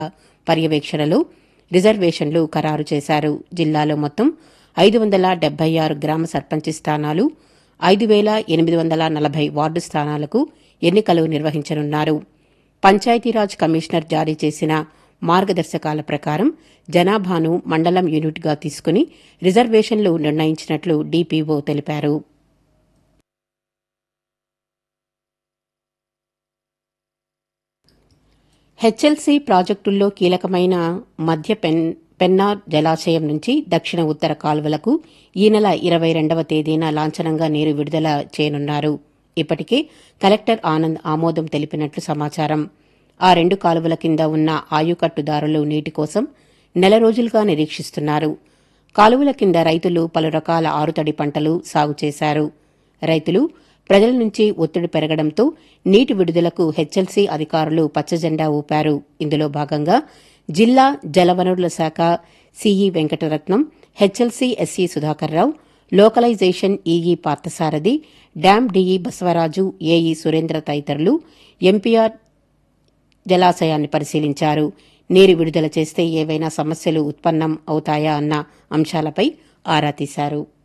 పర్యవేక్షణలో రిజర్వేషన్లు ఖరారు చేశారు జిల్లాలో మొత్తం ఐదు వందల డెబ్బై ఆరు గ్రామ సర్పంచి స్థానాలు ఐదు వేల ఎనిమిది వందల నలభై వార్డు స్థానాలకు ఎన్నికలు నిర్వహించనున్నారు పంచాయతీరాజ్ కమిషనర్ జారీ చేసిన మార్గదర్శకాల ప్రకారం జనాభాను మండలం యూనిట్గా తీసుకుని రిజర్వేషన్లు నిర్ణయించినట్లు డీపీఓ తెలిపారు హెచ్ఎల్సీ ప్రాజెక్టుల్లో కీలకమైన మధ్య పెన్ పెన్నార్ జలాశయం నుంచి దక్షిణ ఉత్తర కాలువలకు ఈ నెల ఇరవై రెండవ తేదీన లాంఛనంగా నీరు విడుదల చేయనున్నారు ఇప్పటికే కలెక్టర్ ఆనంద్ ఆమోదం తెలిపినట్లు సమాచారం ఆ రెండు కాలువల కింద ఉన్న ఆయుకట్టుదారులు నీటి కోసం నెల రోజులుగా నిరీక్షిస్తున్నారు కాలువల కింద రైతులు పలు రకాల ఆరుతడి పంటలు సాగు చేశారు రైతులు ప్రజల నుంచి ఒత్తిడి పెరగడంతో నీటి విడుదలకు హెచ్ఎల్సీ అధికారులు పచ్చజెండా ఊపారు ఇందులో భాగంగా జిల్లా జలవనరుల శాఖ CE Venkataratnam HLC SE Sudhakar Rao localisation EE Parthasarathy dam DE Basavaraju AE Surendra తదితరులు ఎంపీఆర్ జలాశయాన్ని పరిశీలించారు నీరు విడుదల చేస్తే ఏవైనా సమస్యలు ఉత్పన్నం అవుతాయా అన్న అంశాలపై ఆరా తీశారు